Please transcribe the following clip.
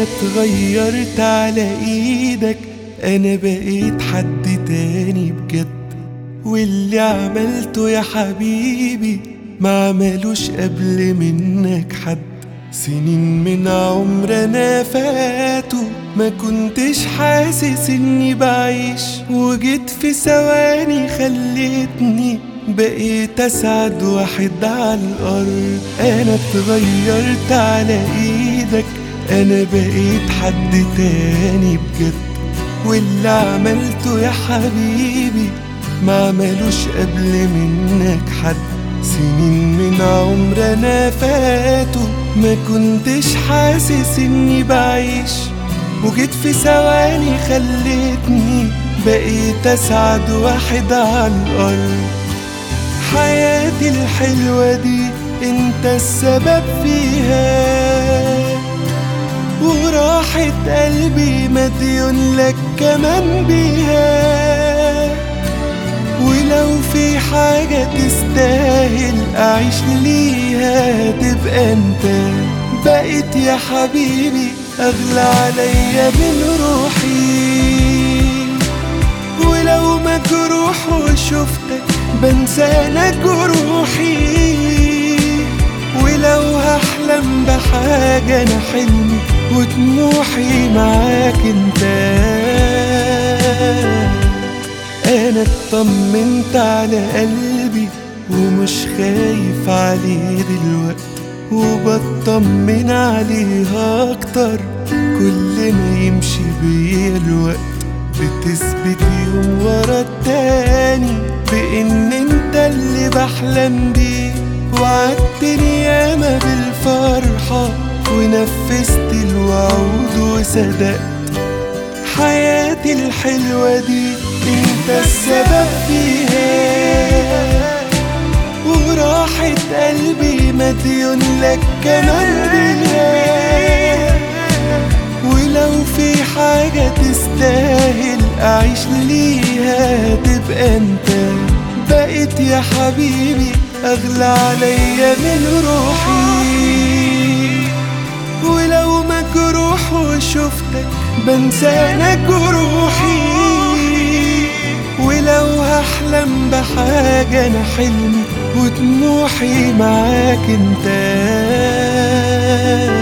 انا اتغيرت على ايدك انا بقيت حد تاني بجد واللي عملته يا حبيبي ما عملوش قبل منك حد سنين من عمرنا فاتوا ما كنتش حاسس اني بعيش وجيت في ثواني خلتني بقيت اسعد واحد على الارض انا اتغيرت على ايدك انا بقيت حد تاني بجد واللي عملته يا حبيبي ما عملوش قبل منك حد سنين من عمرنا فاتوا ما كنتش حاسس اني بعيش وجيت في ثواني خلتني بقيت اسعد واحد على الارض حياتي الحلوة دي انت السبب فيها وراحة قلبي مديون لك كمان بيها ولو في حاجة تستاهل أعيش ليها تبقى أنت بقيت يا حبيبي أغلى عليا من روحي ولو مجروح وشفتك بنسى أنا جروحي ولو هحلم بحاجة أنا حلمي وطموحي معاك انت انا اطمنت على قلبي ومش خايف عليه دلوقتي وبطمن عليه اكتر كل ما يمشي بيا الوقت بتثبت يوم ورا التاني بان انت اللي بحلم بيه وعدتني ياما بالفرحة ونفذت الوعود وصدقت حياتي الحلوة دي انت السبب فيها وراحة قلبي مديون لك كمان بيها ولو في حاجة تستاهل أعيش ليها تبقى أنت بقيت يا حبيبي أغلى عليا من روحي ولو مجروح وشفتك بنسى أنا جروحي ولو هحلم بحاجة أنا حلمي وطموحي معاك انت